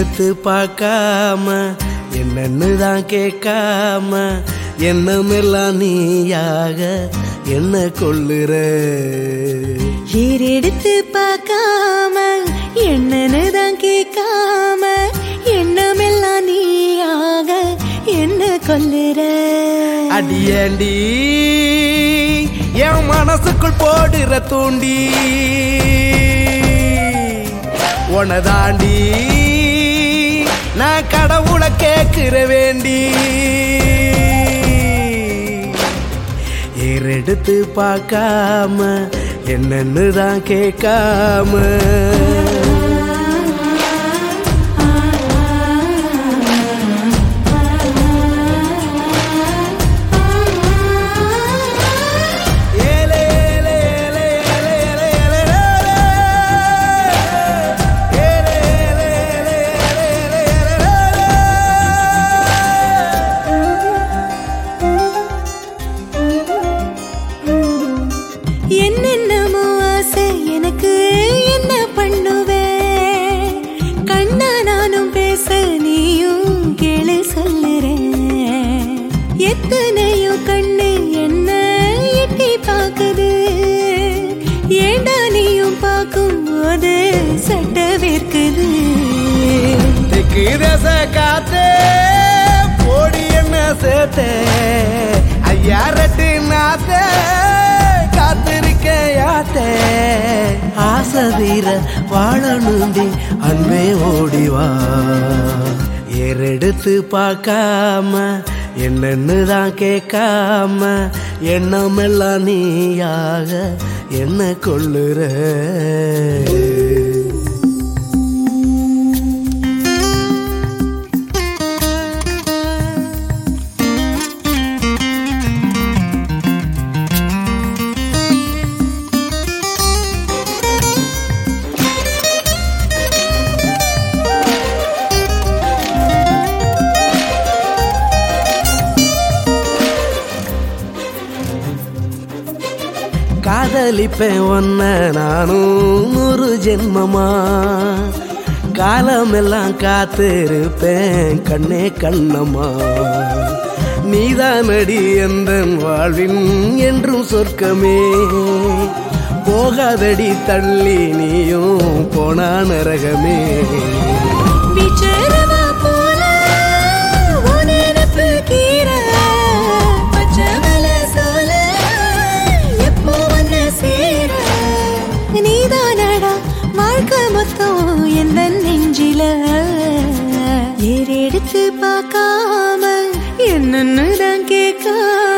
ஏறெடுத்து பார்க்காம என்னன்னு தான் கேட்காம எண்ணமெல்லாம் நீயாக என்ன கொள்ளுற ஏறெடுத்து பார்க்காம என்னன்னு தான் கேட்காம எண்ணமெல்லாம் நீயாக என்ன கொல்லுற அடியேண்டி என் மனசுக்குள் போடுற தூண்டி உனதாண்டி நான் கடவுளை கேட்கிற வேண்டி ஏறெடுத்து பார்க்காம என்னன்னு தான் கேட்காம ஏலே, ஏலே, ஏலே, ஏலே, ஏலே, ஏலே, ஏலே. ஏலே, ஏலே, ஏலே, ஏலே, ஏலே, ஏலே, ஏலே. என்னென்னமோ ஆசை எனக்கு என்ன பண்ணுவே கண்ணா நானும் பேச நீயும் கேளு சொல்லுறேன் எத்தனையோ கண்ணு என்ன எட்டி பாக்குது ஏண்டா நீயும் பார்க்கும் போது சட்ட வேர்க்குது தெற்கு தேச காத்தே போடி என்ன சேர்த்தே ஐயா ரெட்டு நாத்தே காத்திருக்க யாத்தே ஆசை தீர வாழணுண்டி அன்பே ஓடிவா ஏறெடுத்து பார்க்காம என்னன்னு தான் கேட்காம எண்ணமெல்லாம் நீயாக என்ன கொள்ளுற காதலிப்பேன் ஒன்ன நானும் நூறு ஜென்மமா காலமெல்லாம் காத்திருப்பேன் கண்ணே கண்ணம்மா நீதானடி எந்த வாழ்வின் என்றும் சொர்க்கமே போகாதடி தள்ளி நீயும் போனா நரகமே பிச்சரவா போல உன் நினப்பு கீரை, பச்சை மலை சோல, எப்போ வந்து சேர? நீதானடா வாழ்க்கை மொத்தம் எந்த நெஞ்சில ஏறெடுத்து பார்க்காம என்னன்னு தான் கேட்காம